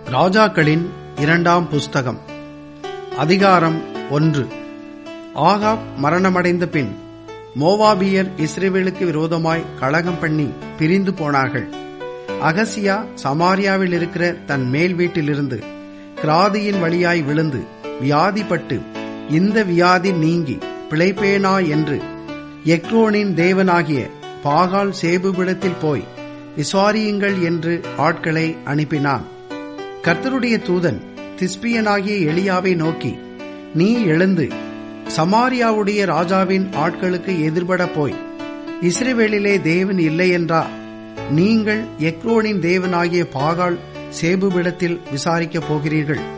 ராஜாக்களின் இரண்டாம் புஸ்தகம் அதிகாரம் ஒன்று ஆகாப் மரணமடைந்த பின் மோவாபியர் இஸ்ரேவேலுக்கு விரோதமாய் கலகம் பண்ணி பிரிந்து போனார்கள் அகசியா சமாரியாவில் இருக்கிற தன் மேல் வீட்டிலிருந்து கிராதியின் வழியாய் விழுந்து வியாதிப்பட்டு இந்த வியாதி நீங்கி பிழைப்பேனா என்று எக்ரோனின் தேவனாகிய பாகால் சேபுவிடத்தில் போய் விசாரியுங்கள் என்று ஆட்களை அனுப்பினான் கர்த்தருடைய தூதன் திஸ்பியனாகிய எலியாவை நோக்கி நீ எழுந்து சமாரியாவுடைய ராஜாவின் ஆட்களுக்கு எதிர்பட போய் இஸ்ரேவேலிலே தேவன் இல்லை என்றா நீங்கள் எக்ரோனின் தேவனாகிய பாகால் சேபுவிடத்தில் விசாரிக்கப் போகிறீர்கள்